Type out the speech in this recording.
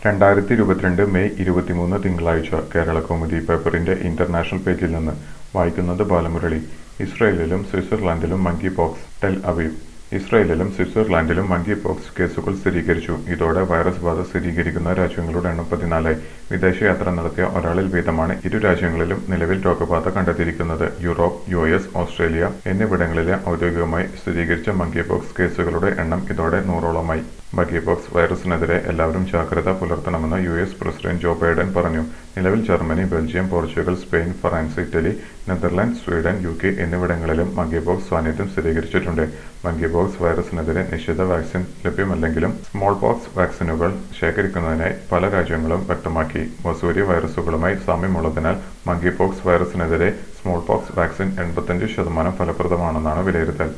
രണ്ടായിരത്തി ഇരുപത്തിരണ്ട് മെയ് ഇരുപത്തിമൂന്ന് തിങ്കളാഴ്ച കേരളകൗമുദി പേപ്പറിന്റെ ഇന്റർനാഷണൽ പേജിൽ നിന്ന് വായിക്കുന്നത് ബാലമുരളി ഇസ്രയേലിലും സ്വിറ്റ്സർലൻഡിലും മങ്കി പോക്സ് ടെൽ അവീവ് ഇസ്രയേലിലും സ്വിറ്റ്സർലൻഡിലും മങ്കി പോക്സ് കേസുകൾ സ്ഥിരീകരിച്ചു ഇതോടെ വൈറസ് ബാധ സ്ഥിരീകരിക്കുന്ന രാജ്യങ്ങളുടെ എണ്ണം പതിനാലായി വിദേശയാത്ര നടത്തിയ ഒരാളിൽ വീതമാണ് ഇരു രാജ്യങ്ങളിലും നിലവിൽ രോഗബാധ കണ്ടെത്തിയിരിക്കുന്നത് യൂറോപ്പ് യു എസ് ഓസ്ട്രേലിയ എന്നിവിടങ്ങളിലെ ഔദ്യോഗികമായി സ്ഥിരീകരിച്ച മങ്കി പോക്സ് കേസുകളുടെ എണ്ണം ഇതോടെ നൂറോളമായി മങ്കി പോക്സ് വൈറസിനെതിരെ എല്ലാവരും ജാഗ്രത പുലർത്തണമെന്ന് U S president Joe Biden പറഞ്ഞു നിലവിൽ Germany Belgium Portugal Spain France Italy Netherland Sweden U K എന്നിവിടങ്ങളിലും മങ്കി പോക്സ് സാന്നിധ്യം സ്ഥിരീകരിച്ചിട്ടുണ്ട് മങ്കി പോക്സ് വൈറസിനെതിരെ നിശ്ചിത വാക്സിൻ ലഭ്യമല്ലെങ്കിലും സ്മോൾ പോക്സ് വാക്സിനുകൾ ശേഖരിക്കുന്നതിനായി പല രാജ്യങ്ങളും വ്യക്തമാക്കി വസൂരി വൈറസുകളുമായി സാമ്യമുള്ളതിനാൽ മങ്കി പോക്സ് വൈറസിനെതിരെ സ്മോൾ പോക്സ് വാക്സിൻ എൺപത്തഞ്ച് ശതമാനം ഫലപ്രദമാണെന്നാണ് വിലയിരുത്തൽ